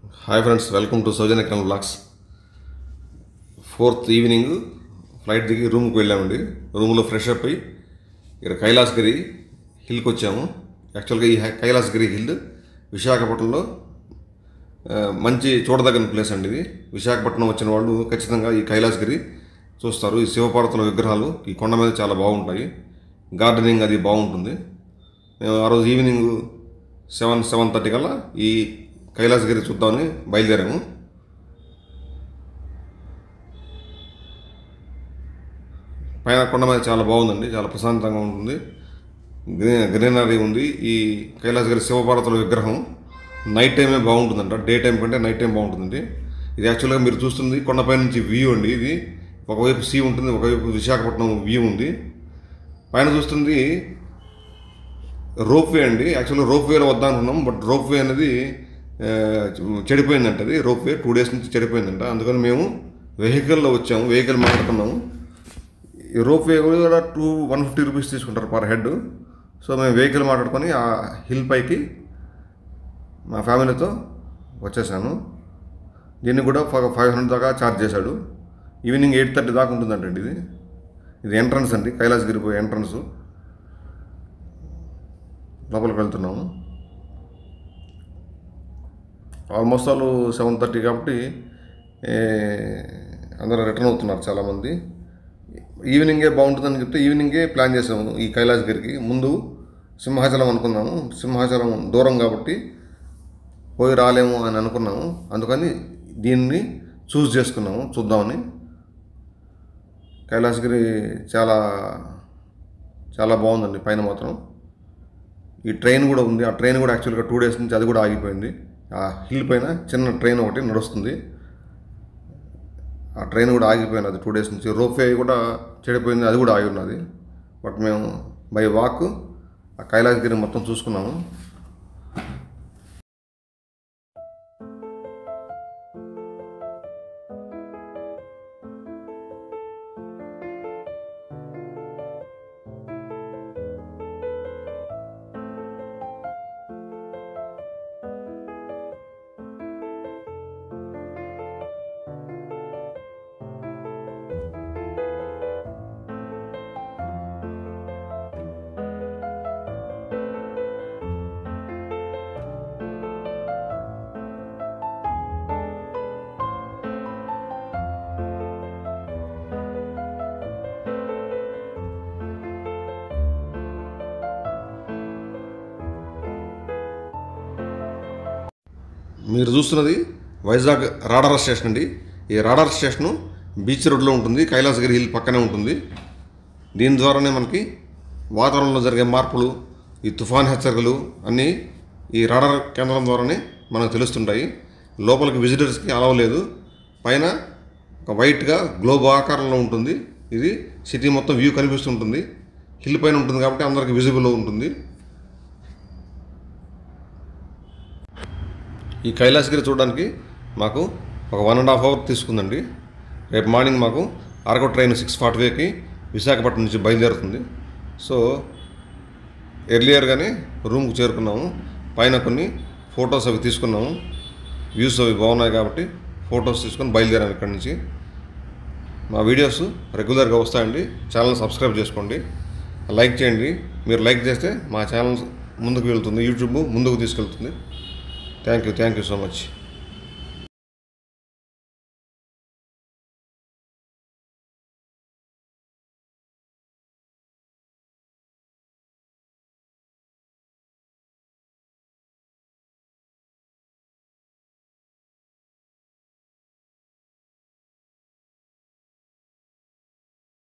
hi friends welcome to Soujanya Kiran blogs fourth evening flight దిగి రూమ్కి వెళ్ళామండి రూమ్లో ఫ్రెష్ అప్ అయ్యి ఇక్కడ కైలాసగిరి హిల్కి వచ్చాము యాక్చువల్గా ఈ హై- కైలాసగిరి హిల్ విశాఖపట్నంలో ఆ, మంచి చూడదగిన ప్లేస్ అండి ఇది విశాఖపట్నం వచ్చిన వాళ్ళు ఖచ్చితంగా ఈ కైలాసగిరి చూస్తారు ఈ శివపార్వతుల విగ్రహాలు ఈ కొండ మీద చాలా బాగుంటాయి గార్డెనింగ్ అది బాగుంటుంది మేము ఆ రోజు ఈవినింగ్ సెవెన్ సెవెన్ థర్టీ కల్లా ఈ కైలాసగిరి చూద్దామని బయలుదేరాము పైన కొండ మీద చాలా బాగుందండి చాలా ప్రశాంతంగా ఉంటుంది గ్రీ- గ్రీనరీ ఉంది ఈ కైలాసగిరి శివపార్వతుల విగ్రహం నైట్ టైమే బాగుంటుందంట డే టైం కంటే నైట్ టైం బాగుంటుంది ఇది యాక్చువల్గా మీరు చూస్తుంది కొండపై నుంచి వ్యూ అండి ఇది ఒకవైపు సీ ఉంటుంది ఒకవైపు విశాఖపట్నం వ్యూ ఉంది పైన చూస్తుంది రోప్ వే అండి యాక్చువల్గా రోప్ వేలో వద్దాం అనుకున్నాం బట్ రోప్ వే అనేది ఆ, చెడిపోయిందంట అది రోప్ వే టూ డేస్ నుంచి చెడిపోయిందంట అందుకని మేము వెహికల్లో వచ్చాము వెహికల్ మాట్లాడుకున్నాము ఈ రోప్ వే కూడా టూ వన్ ఫిఫ్టీ రూపీస్ తీసుకుంటారు పర్ హెడ్ సో మేము వెహికల్ మాట్లాడుకొని ఆ హిల్ పైకి మా ఫ్యామిలీతో వచ్చేసాను దీన్ని కూడా ఫైవ్ ఫైవ్ హండ్రెడ్ దాకా ఛార్జ్ చేశాడు ఈవినింగ్ ఎయిట్ థర్టీ దాకా ఉంటుందంటండి ఇది ఇది ఎంట్రన్స్ అండి కైలాసగిరి పోయే ఎంట్రన్స్ లోపలికి వెళ్తున్నాము ఆల్మోస్ట్ ఆల్ సెవెన్ థర్టీ కాబట్టి ఏ, అందరూ రిటర్న్ అవుతున్నారు చాలామంది ఈవినింగే బాగుంటుందని చెప్తే ఈవినింగే ప్లాన్ చేసాము ఈ కైలాసగిరికి ముందు సింహాచలం అనుకున్నాము సింహాచలం దూరం కాబట్టి పోయి రాలేము అని అనుకున్నాము అందుకని దీన్ని చూస్ చేసుకున్నాము చూద్దామని కైలాసగిరి చాలా చాలా బాగుందండి పైన మాత్రం ఈ ట్రైన్ కూడా ఉంది ఆ ట్రైన్ కూడా యాక్చువల్గా టూ డేస్ నుంచి అది కూడా ఆగిపోయింది ఆ హిల్ పైన చిన్న ట్రైన్ ఒకటి నడుస్తుంది ఆ ట్రైన్ కూడా ఆగిపోయింది అది టూ డేస్ నుంచి రోప్వే కూడా చెడిపోయింది అది కూడా ఆగి ఉన్నది బట్ మేము బై వాక్ ఆ కైలాసగిరి మొత్తం చూసుకున్నాము మీరు చూస్తున్నది వైజాగ్ రాడార్ స్టేషన్ అండి ఈ రాడార్ స్టేషను బీచ్ రోడ్లో ఉంటుంది కైలాసగిరి హిల్ పక్కనే ఉంటుంది దీని ద్వారానే మనకి వాతావరణంలో జరిగే మార్పులు ఈ తుఫాన్ హెచ్చరికలు అన్నీ ఈ రాడార్ కేంద్రం ద్వారానే మనకు తెలుస్తుంటాయి లోపలికి విజిటర్స్కి అలవ్ లేదు పైన ఒక వైట్గా గ్లోబ్ ఆకారంలో ఉంటుంది ఇది సిటీ మొత్తం వ్యూ కనిపిస్తుంటుంది హిల్ పైన ఉంటుంది కాబట్టి అందరికి విజిబుల్ ఉంటుంది ఈ కైలాసగిరి చూడడానికి మాకు ఒక వన్ అండ్ హాఫ్ అవర్ తీసుకుందండి రేపు మార్నింగ్ మాకు అరకు ట్రైన్ సిక్స్ ఫార్టీ ఫైవ్కి విశాఖపట్నం నుంచి బయలుదేరుతుంది సో ఎర్లియర్గానే రూమ్కి చేరుకున్నాము పైన కొన్ని ఫొటోస్ అవి తీసుకున్నాము వ్యూస్ అవి బాగున్నాయి కాబట్టి ఫొటోస్ తీసుకొని బయలుదేరాము ఇక్కడి నుంచి మా వీడియోస్ రెగ్యులర్గా వస్తాయండి ఛానల్ సబ్స్క్రైబ్ చేసుకోండి లైక్ చేయండి మీరు లైక్ చేస్తే మా ఛానల్ ముందుకు వెళ్తుంది యూట్యూబ్ ముందుకు తీసుకెళ్తుంది thank you thank you so much